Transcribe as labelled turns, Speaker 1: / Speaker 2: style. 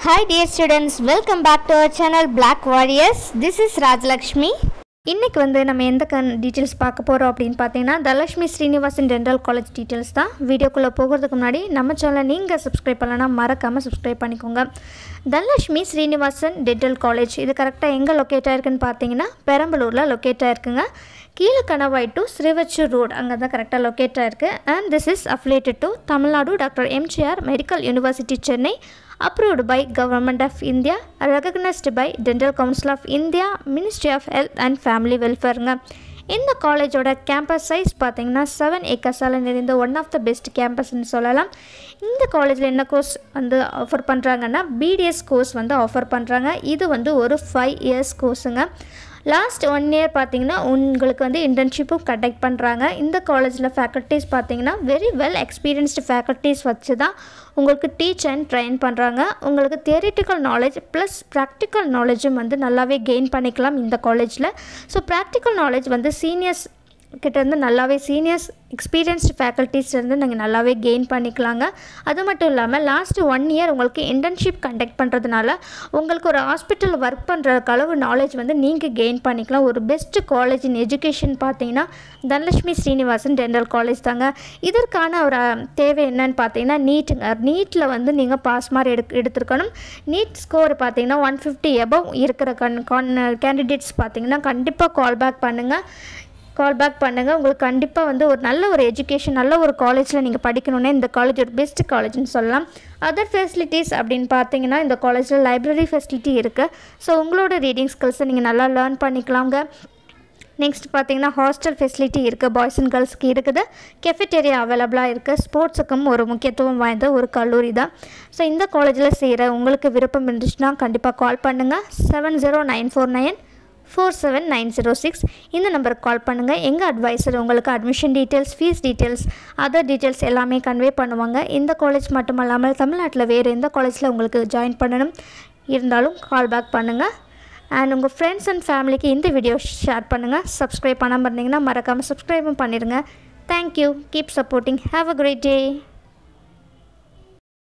Speaker 1: Hi dear students, welcome back to our channel Black Warriors. This is Rajlakshmi. இன்றைக்கி வந்து நம்ம எந்த கன் details பார்க்க போகிறோம் அப்படின்னு பார்த்தீங்கன்னா Dhanalakshmi Srinivasan dental college details தான் வீடியோக்குள்ளே போகிறதுக்கு முன்னாடி நம்ம சேனலை நீங்கள் சப்ஸ்கிரைப் பண்ணலன்னா மறக்காமல் சப்ஸ்கிரைப் பண்ணிக்கோங்க தனலட்சுமி ஸ்ரீனிவாசன் டென்டல் காலேஜ் இது கரெக்டாக எங்கே லொக்கேட் ஆயிருக்குன்னு பார்த்தீங்கன்னா பெரம்பலூரில் லொக்கேட் ஆயிருக்குங்க கீழே கணவாய் டு ஸ்ரீவச்சூர் ரோடு அங்கே தான் கரெக்டாக லொக்கேட் ஆயிருக்கு and this is affiliated to Tamil Nadu doctor MGR medical university Chennai approved by Government of India, recognized by Dental Council of India, Ministry of Health and Family Welfareங்க இந்த காலேஜோட கேம்பஸ் சைஸ் பார்த்தீங்கன்னா செவன் ஏக்கர்ஸால் நிறைந்த ஒன் ஆஃப் த பெஸ்ட் கேம்பஸ்ன்னு சொல்லலாம் இந்த காலேஜில் என்ன கோர்ஸ் வந்து ஆஃபர் பண்ணுறாங்கன்னா பிடிஎஸ் கோர்ஸ் வந்து ஆஃபர் பண்ணுறாங்க இது வந்து ஒரு ஃபைவ் இயர்ஸ் கோர்ஸுங்க லாஸ்ட் ஒன் இயர் பார்த்தீங்கன்னா உங்களுக்கு வந்து இன்டர்ன்ஷிப்பும் கண்டக்ட் பண்ணுறாங்க இந்த காலேஜில் ஃபேக்கல்ட்டிஸ் பார்த்தீங்கன்னா வெரி வெல் எக்ஸ்பீரியன்ஸ்டு ஃபேக்கல்ட்டிஸ் வச்சு தான் உங்களுக்கு டீச் அண்ட் ட்ரைன் பண்ணுறாங்க உங்களுக்கு தியரிட்டிக்கல் நாலேஜ் ப்ளஸ் ப்ராக்டிக்கல் நாலேஜும் வந்து நல்லாவே கெயின் பண்ணிக்கலாம் இந்த காலேஜில் ஸோ ப்ராக்டிக்கல் நாலேஜ் வந்து சீனியர்ஸ் கிட்டேருந்து நல்லாவே சீனியர்ஸ் எக்ஸ்பீரியன்ஸ்டு ஃபேக்கல்ட்டிஸ்லேருந்து நீங்கள் நல்லாவே கெயின் பண்ணிக்கலாங்க அது மட்டும் இல்லாமல் லாஸ்ட்டு ஒன் இயர் உங்களுக்கு இன்டர்ன்ஷிப் கண்டக்ட் பண்ணுறதுனால உங்களுக்கு ஒரு ஹாஸ்பிட்டல் ஒர்க் பண்ணுற அளவு நாலேஜ் வந்து நீங்கள் கெயின் பண்ணிக்கலாம் ஒரு பெஸ்ட்டு காலேஜ் இன் எஜுகேஷன் பார்த்தீங்கன்னா தனலட்சுமி ஸ்ரீனிவாசன் டென்டல் காலேஜ் தாங்க இதற்கான ஒரு தேவை என்னன்னு பார்த்தீங்கன்னா நீட்டுங்க நீட்டில் வந்து நீங்கள் பாஸ் மார்க் எடு எடுத்துருக்கணும் நீட் ஸ்கோர் பார்த்தீங்கன்னா ஒன் ஃபிஃப்டி எபவ் இருக்கிற கண் கான் கேண்டிடேட்ஸ் பார்த்தீங்கன்னா கண்டிப்பாக கால் பேக் பண்ணுங்கள் கால் பேக் பண்ணுங்கள் உங்களுக்கு கண்டிப்பாக வந்து ஒரு நல்ல ஒரு எஜுகேஷன் நல்ல ஒரு காலேஜில் நீங்கள் படிக்கணுன்னே இந்த காலேஜ் ஒரு பெஸ்ட் காலேஜ்னு சொல்லலாம் அதர் ஃபெசிலிட்டிஸ் அப்படின்னு பார்த்தீங்கன்னா இந்த காலேஜில் லைப்ரரி ஃபெசிலிட்டி இருக்குது ஸோ உங்களோட ரீடிங் ஸ்கில்ஸை நீங்கள் நல்லா லேர்ன் பண்ணிக்கலாங்க நெக்ஸ்ட் பார்த்தீங்கன்னா ஹாஸ்டல் ஃபெசிலிட்டி இருக்குது பாய்ஸ் அண்ட் கேர்ள்ஸ்க்கு இருக்குது கெஃபிடேரியா அவைலபிளாக இருக்குது ஸ்போர்ட்ஸுக்கும் ஒரு முக்கியத்துவம் வாய்ந்த ஒரு கல்லூரி தான் ஸோ இந்த காலேஜில் செய்கிற உங்களுக்கு விருப்பம் இருந்துச்சுன்னா கண்டிப்பாக கால் பண்ணுங்கள் seven zero nine four nine four seven nine zero six இந்த நம்பருக்கு கால் பண்ணுங்கள் எங்கள் அட்வைசர் உங்களுக்கு admission details fees details other details எல்லாமே கன்வே பண்ணுவாங்க இந்த காலேஜ் மட்டும் இல்லாமல் தமிழ்நாட்டில் வேறு எந்த காலேஜில் உங்களுக்கு ஜாயின் பண்ணணும் இருந்தாலும் கால் பேக் பண்ணுங்கள் அண்ட் உங்கள் ஃப்ரெண்ட்ஸ் அண்ட் ஃபேமிலிக்கு இந்த வீடியோ ஷேர் பண்ணுங்கள் சப்ஸ்கிரைப் பண்ணாமல் இருந்தீங்கன்னா மறக்காமல் சப்ஸ்கிரைபும் பண்ணிடுங்க thank you keep supporting have a great day